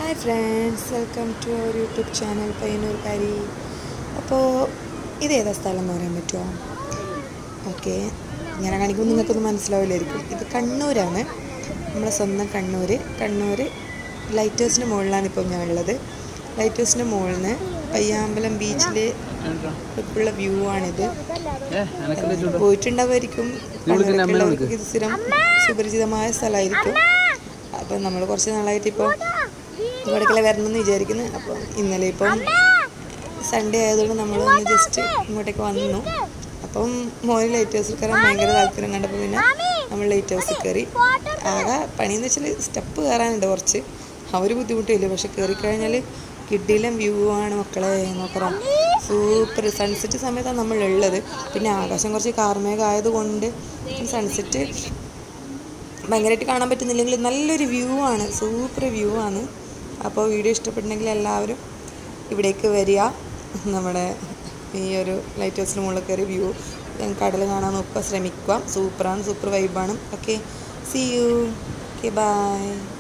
hi friends welcome to our YouTube channel പയ്യന്നൂർക്കാരി അപ്പോൾ ഇത് ഏതാ സ്ഥലം എന്ന് പറയാൻ പറ്റുമോ ഓക്കെ ഞാൻ കാണിക്കുമ്പോൾ നിങ്ങൾക്കൊന്നും മനസ്സിലാവില്ലായിരിക്കും ഇത് കണ്ണൂരാണ് നമ്മുടെ സ്വന്തം കണ്ണൂർ കണ്ണൂർ ലൈറ്റ് ഹൗസിൻ്റെ മുകളിലാണ് ഇപ്പോൾ ഞാൻ ഉള്ളത് ലൈറ്റ് ഹൗസിൻ്റെ മുകളിൽ നിന്ന് പയ്യാമ്പലം ബീച്ചിൽ ഉള്ള വ്യൂ ആണിത് പോയിട്ടുണ്ടാവുമായിരിക്കും കണ്ണൂരുള്ളവർക്ക് ഇത് സ്ഥിരം സുപരിചിതമായ സ്ഥലമായിരിക്കും അപ്പം നമ്മൾ കുറച്ച് നാളായിട്ട് ഇപ്പോൾ ഇവിടേക്കല്ലേ വരണമെന്ന് വിചാരിക്കുന്നു അപ്പം ഇന്നലെ ഇപ്പം സൺഡേ ആയതുകൊണ്ട് നമ്മൾ ഒന്ന് ജസ്റ്റ് ഇങ്ങോട്ടേക്ക് വന്നു അപ്പം മോന് ലൈറ്റ് ഹൗസിൽ കയറാൻ ഭയങ്കര താല്പര്യം കണ്ടപ്പോൾ പിന്നെ നമ്മൾ ലൈറ്റ് ഹൗസിൽ കയറി ആകെ പണിയെന്ന് വെച്ചാൽ സ്റ്റെപ്പ് കയറാനുണ്ട് കുറച്ച് ആ ഒരു ബുദ്ധിമുട്ടില്ല പക്ഷെ കയറി കഴിഞ്ഞാൽ കിഡിലും വ്യൂ ആണ് മക്കളെ നോക്കണം സൂപ്പർ സൺസെറ്റ് സമയത്താണ് നമ്മൾ ഉള്ളത് പിന്നെ ആകാശം കുറച്ച് കാർമേഘം ആയതുകൊണ്ട് സൺസെറ്റ് ഭയങ്കരമായിട്ട് കാണാൻ പറ്റുന്നില്ലെങ്കിൽ നല്ലൊരു വ്യൂ ആണ് സൂപ്പർ വ്യൂ ആണ് അപ്പോൾ വീഡിയോ ഇഷ്ടപ്പെട്ടിട്ടുണ്ടെങ്കിൽ എല്ലാവരും ഇവിടേക്ക് വരിക നമ്മുടെ ഈ ഒരു ലൈറ്റ് ഹൗസിന് മുകളിൽ കയറി വ്യൂ കടൽ കാണാൻ നോക്കുക ശ്രമിക്കുക സൂപ്പറാണ് സൂപ്പർ വൈബാണ് okay see you okay by